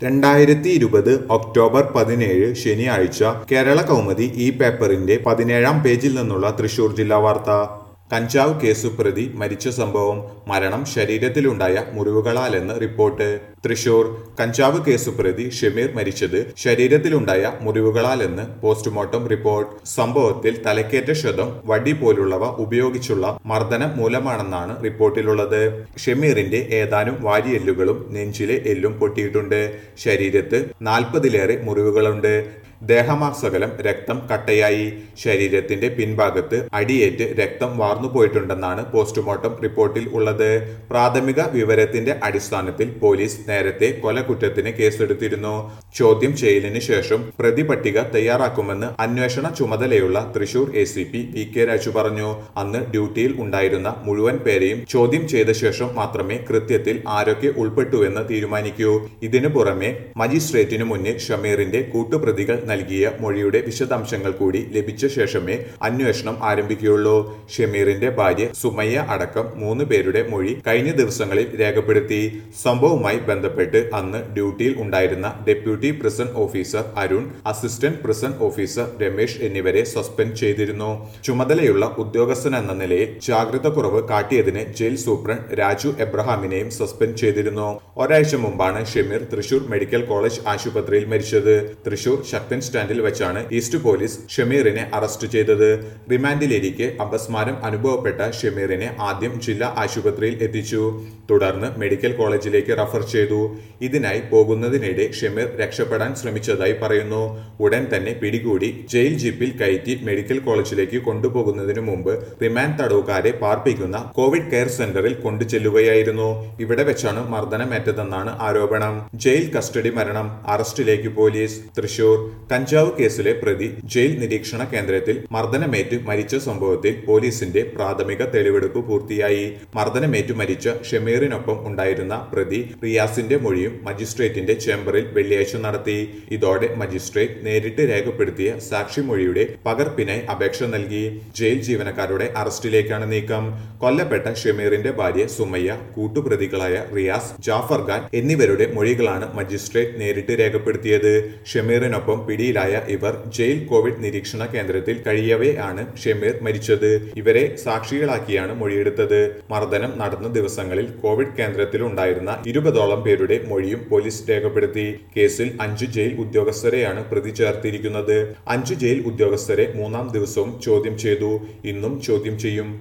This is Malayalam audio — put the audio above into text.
രണ്ടായിരത്തി ഇരുപത് ഒക്ടോബർ പതിനേഴ് ശനിയാഴ്ച കേരള കൗമുദി ഈ പേപ്പറിന്റെ പതിനേഴാം പേജിൽ നിന്നുള്ള തൃശൂർ ജില്ലാ വാർത്ത കഞ്ചാവ് കേസ് പ്രതി മരിച്ച സംഭവം മരണം ശരീരത്തിലുണ്ടായ മുറിവുകളാലെന്ന് റിപ്പോർട്ട് തൃശൂർ കഞ്ചാവ് കേസ് പ്രതി ഷമീർ മരിച്ചത് ശരീരത്തിലുണ്ടായ മുറിവുകളാലെന്ന് പോസ്റ്റ്മോർട്ടം റിപ്പോർട്ട് സംഭവത്തിൽ തലക്കേറ്റ ക്ഷതം വടി പോലുള്ളവ ഉപയോഗിച്ചുള്ള മർദ്ദനം മൂലമാണെന്നാണ് റിപ്പോർട്ടിലുള്ളത് ഷമീറിന്റെ ഏതാനും വാരിയെല്ലുകളും നെഞ്ചിലെ എല്ലും പൊട്ടിയിട്ടുണ്ട് ശരീരത്ത് നാൽപ്പതിലേറെ മുറിവുകളുണ്ട് ദേഹമാസകലം രക്തം കട്ടയായി ശരീരത്തിന്റെ പിൻഭാഗത്ത് അടിയേറ്റ് രക്തം വാർന്നു പോയിട്ടുണ്ടെന്നാണ് പോസ്റ്റ്മോർട്ടം റിപ്പോർട്ടിൽ ഉള്ളത് പ്രാഥമിക വിവരത്തിന്റെ അടിസ്ഥാനത്തിൽ പോലീസ് നേരത്തെ കൊലക്കുറ്റത്തിന് കേസെടുത്തിരുന്നു ചോദ്യം ചെയ്യലിന് ശേഷം പ്രതി പട്ടിക തയ്യാറാക്കുമെന്ന് അന്വേഷണ ചുമതലയുള്ള Thrissur A C P V K Raju പറഞ്ഞു അന്ന് ഡ്യൂട്ടിയിൽ ഉണ്ടായിരുന്ന മുഴുവൻ പേരെയും ചോദ്യം ചെയ്ത ശേഷം മാത്രമേ കൃത്യത്തിൽ ആരൊക്കെ ഉൾപ്പെട്ടുവെന്ന് തീരുമാനിക്കൂ ഇതിനു പുറമെ മജിസ്ട്രേറ്റിനു മുന്നിൽ ഷമീറിന്റെ കൂട്ടുപ്രതികൾ നൽകിയ മൊഴിയുടെ വിശദാംശങ്ങൾ കൂടി ലഭിച്ച ശേഷമേ അന്വേഷണം ആരംഭിക്കുകയുള്ളൂ ഷമീറിന്റെ ഭാര്യ സുമയ്യ അടക്കം മൂന്ന് പേരുടെ മൊഴി കഴിഞ്ഞ ദിവസങ്ങളിൽ രേഖപ്പെടുത്തി സംഭവവുമായി ബന്ധപ്പെട്ട് അന്ന് ഡ്യൂട്ടിയിൽ ഉണ്ടായിരുന്ന deputy prison officer Arun assistant prison officer Ramesh എന്നിവരെ സസ്പെൻഡ് ചെയ്തിരുന്നു ചുമതലയുള്ള ഉദ്യോഗസ്ഥൻ എന്ന നിലയിൽ ജാഗ്രത കുറവ് കാട്ടിയതിന് ജയിൽ സൂപ്രണ്ട് രാജു എബ്രഹാമിനെയും സസ്പെൻഡ് ചെയ്തിരുന്നു ഒരാഴ്ച മുമ്പാണ് ഷമീർ തൃശൂർ മെഡിക്കൽ കോളേജ് ആശുപത്രിയിൽ മരിച്ചത് തൃശൂർ ശക്തൻ സ്റ്റാൻഡിൽ വെച്ചാണ് ഈസ്റ്റ് പോലീസ് ഷമീറിനെ അറസ്റ്റ് ചെയ്തത് റിമാൻഡിലിരിക്കെ അപസ്മാരം അനുഭവപ്പെട്ട ഷമീറിനെ ആദ്യം ജില്ലാ ആശുപത്രിയിൽ എത്തിച്ചു തുടർന്ന് മെഡിക്കൽ കോളേജിലേക്ക് റഫർ ചെയ്തു ഇതിനായി പോകുന്നതിനിടെ ഷമീർ രക്ഷപ്പെടാൻ ശ്രമിച്ചതായി പറയുന്നു ഉടൻ തന്നെ പിടികൂടി ജയിൽ ജീപ്പിൽ കയറ്റി മെഡിക്കൽ കോളേജിലേക്ക് കൊണ്ടുപോകുന്നതിനു മുമ്പ് റിമാൻഡ് തടവുകാരെ പാർപ്പിക്കുന്ന കോവിഡ് കെയർ സെന്ററിൽ കൊണ്ടുചെല്ലുകയായിരുന്നു ഇവിടെ വെച്ചാണ് മർദ്ദനമേറ്റതെന്നാണ് ആരോപണം ജയിൽ കസ്റ്റഡി മരണം അറസ്റ്റിലേക്ക് പോലീസ് തൃശൂർ കഞ്ചാവ് കേസിലെ പ്രതി ജയിൽ നിരീക്ഷണ കേന്ദ്രത്തിൽ മർദ്ദനമേറ്റ് മരിച്ച സംഭവത്തിൽ പോലീസിന്റെ പ്രാഥമിക തെളിവെടുപ്പ് പൂർത്തിയായി മർദ്ദനമേറ്റു മരിച്ച ഷമീറിനൊപ്പം ഉണ്ടായിരുന്ന പ്രതി റിയാസിന്റെ മൊഴിയും മജിസ്ട്രേറ്റിന്റെ ചേംബറിൽ വെള്ളിയാഴ്ച നടത്തി ഇതോടെ മജിസ്ട്രേറ്റ് നേരിട്ട് രേഖപ്പെടുത്തിയ സാക്ഷിമൊഴിയുടെ പകർപ്പിനായി അപേക്ഷ നൽകി ജയിൽ ജീവനക്കാരുടെ അറസ്റ്റിലേക്കാണ് നീക്കം കൊല്ലപ്പെട്ട ഷമീറിന്റെ ഭാര്യ സുമയ്യ കൂട്ടുപ്രതികളായ റിയാസ് ജാഫർ ഖാൻ എന്നിവരുടെ മൊഴികളാണ് മജിസ്ട്രേറ്റ് നേരിട്ട് രേഖപ്പെടുത്തിയത് ഷമീറിനൊപ്പം പിടിയിലായ ഇവർ ജയിൽ കോവിഡ് നിരീക്ഷണ കേന്ദ്രത്തിൽ കഴിയവേ ആണ് ഷമീർ മരിച്ചത് ഇവരെ സാക്ഷികളാക്കിയാണ് മൊഴിയെടുത്തത് മർദ്ദനം നടന്ന ദിവസങ്ങളിൽ കോവിഡ് കേന്ദ്രത്തിൽ ഉണ്ടായിരുന്ന ഇരുപതോളം പേരുടെ മൊഴിയും പോലീസ് രേഖപ്പെടുത്തി കേസിൽ അഞ്ചു ജയിൽ ഉദ്യോഗസ്ഥരെയാണ് പ്രതി ചേർത്തിരിക്കുന്നത് അഞ്ചു ജയിൽ ഉദ്യോഗസ്ഥരെ മൂന്നാം ദിവസവും ചോദ്യം ചെയ്തു ഇന്നും ചോദ്യം ചെയ്യും